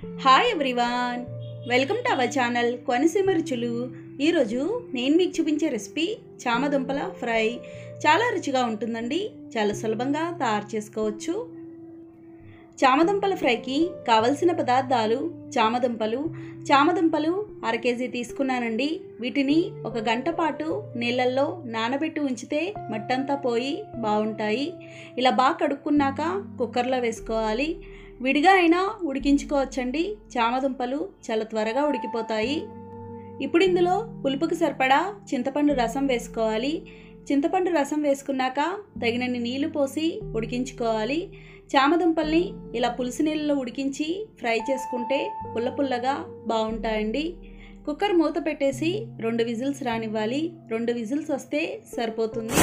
hi everyone welcome to our channel Konaseema Ruchulu ఈరోజు నేను మీకు చూపించే రెసిపీ చామదుంపల ఫ్రై చాలా రుచిగా ఉంటుందండి చాలా సులభంగా తయారు చేసుకోవచ్చు చామదుంపల ఫ్రైకి కావలసిన పదార్థాలు చామదుంపలు చామదుంపలు అర కేజీ తీసుకున్నానండి వీటిని ఒక గంట పాటు నీళ్ళల్లో నానబెట్టి ఉంచితే మట్టంతా పోయి బాగుంటాయి ఇలా బాగా కడుక్కున్నాక కుక్కర్లో వేసుకోవాలి విడిగా అయినా ఉడికించుకోవచ్చండి చామదుంపలు చాలా త్వరగా ఉడికిపోతాయి ఇప్పుడు ఇందులో పులుపుకి సరిపడా చింతపండు రసం వేసుకోవాలి చింతపండు రసం వేసుకున్నాక తగినన్ని నీళ్లు పోసి ఉడికించుకోవాలి చామదుంపల్ని ఇలా పులుసు నీళ్ళలో ఉడికించి ఫ్రై చేసుకుంటే పుల్ల పుల్లగా బాగుంటాయండి కుక్కర్ మూత పెట్టేసి రెండు విజిల్స్ రానివ్వాలి రెండు విజిల్స్ వస్తే సరిపోతుంది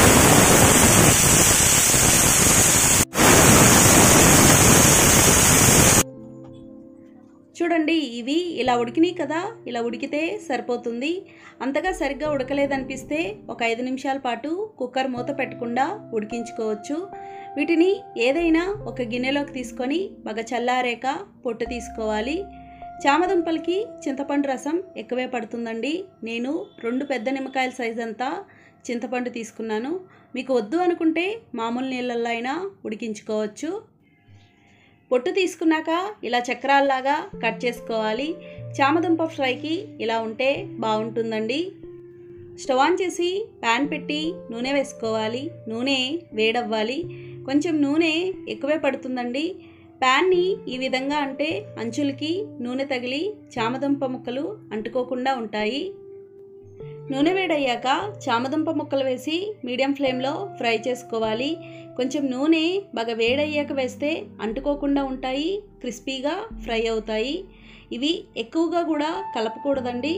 చూడండి ఇవి ఇలా ఉడికినాయి కదా ఇలా ఉడికితే సరిపోతుంది అంతగా సరిగ్గా ఉడకలేదనిపిస్తే ఒక ఐదు నిమిషాల పాటు కుక్కర్ మూత పెట్టకుండా ఉడికించుకోవచ్చు వీటిని ఏదైనా ఒక గిన్నెలోకి తీసుకొని బాగా చల్లారేక పొట్టు తీసుకోవాలి చామదుంపలకి చింతపండు రసం ఎక్కువే పడుతుందండి నేను రెండు పెద్ద నిమ్మకాయల సైజ్ అంతా చింతపండు తీసుకున్నాను మీకు వద్దు అనుకుంటే మామూలు నీళ్ళల్లో అయినా ఉడికించుకోవచ్చు పొట్టు తీసుకున్నాక ఇలా చక్రాల్లాగా కట్ చేసుకోవాలి చామదుంప ఫ్రైకి ఇలా ఉంటే బాగుంటుందండి స్టవ్ ఆన్ చేసి ప్యాన్ పెట్టి నూనె వేసుకోవాలి నూనె వేడవ్వాలి కొంచెం నూనె ఎక్కువే పడుతుందండి ప్యాన్ని ఈ విధంగా అంటే అంచులకి నూనె తగిలి చామదుంప ముక్కలు అంటుకోకుండా ఉంటాయి నూనె వేడయ్యాక చామదుంప ముక్కలు వేసి మీడియం ఫ్లేమ్లో ఫ్రై చేసుకోవాలి కొంచెం నూనె బాగా వేడయ్యాక వేస్తే అంటుకోకుండా ఉంటాయి క్రిస్పీగా ఫ్రై అవుతాయి ఇవి ఎక్కువగా కూడా కలపకూడదండి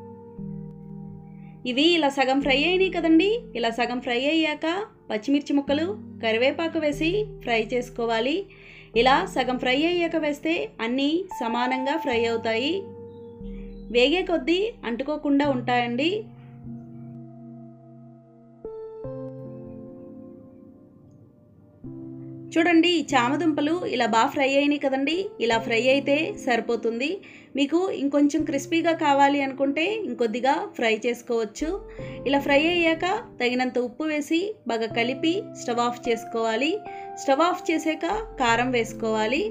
ఇవి ఇలా సగం ఫ్రై అయినాయి కదండి ఇలా సగం ఫ్రై అయ్యాక పచ్చిమిర్చి ముక్కలు కరివేపాకు వేసి ఫ్రై చేసుకోవాలి ఇలా సగం ఫ్రై అయ్యాక వేస్తే అన్నీ సమానంగా ఫ్రై అవుతాయి వేగే కొద్దీ అంటుకోకుండా ఉంటాయండి చూడండి చామదుంపలు ఇలా బాగా ఫ్రై అయినాయి కదండి ఇలా ఫ్రై అయితే సరిపోతుంది మీకు ఇంకొంచెం క్రిస్పీగా కావాలి అనుకుంటే ఇంకొద్దిగా ఫ్రై చేసుకోవచ్చు ఇలా ఫ్రై అయ్యాక తగినంత ఉప్పు వేసి బాగా కలిపి స్టవ్ ఆఫ్ చేసుకోవాలి స్టవ్ ఆఫ్ చేసాక కారం వేసుకోవాలి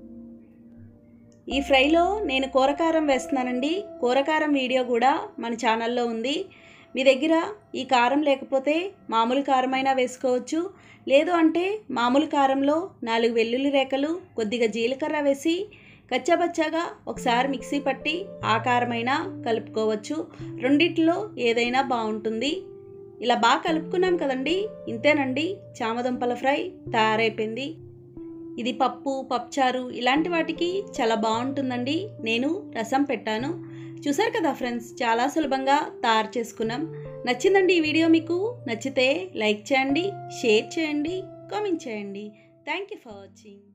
ఈ ఫ్రైలో నేను కూరకారం వేస్తున్నానండి కూరకారం వీడియో కూడా మన ఛానల్లో ఉంది మీ దగ్గర ఈ కారం లేకపోతే మామూలు కారమైనా వేసుకోవచ్చు లేదు అంటే మామూలు కారంలో నాలుగు వెల్లుల్లి రేఖలు కొద్దిగా జీలకర్ర వేసి కచ్చాబచ్చాగా ఒకసారి మిక్సీ పట్టి ఆ కారమైనా కలుపుకోవచ్చు రెండిట్లో ఏదైనా బాగుంటుంది ఇలా బాగా కలుపుకున్నాం కదండి ఇంతేనండి చామదుంపల ఫ్రై తయారైపోయింది ఇది పప్పు పప్పుచారు ఇలాంటి వాటికి చాలా బాగుంటుందండి నేను రసం పెట్టాను చూసారు కదా ఫ్రెండ్స్ చాలా సులభంగా తయారు చేసుకున్నాం నచ్చిందండి ఈ వీడియో మీకు నచ్చితే లైక్ చేయండి షేర్ చేయండి కామెంట్ చేయండి థ్యాంక్ యూ ఫర్ వాచింగ్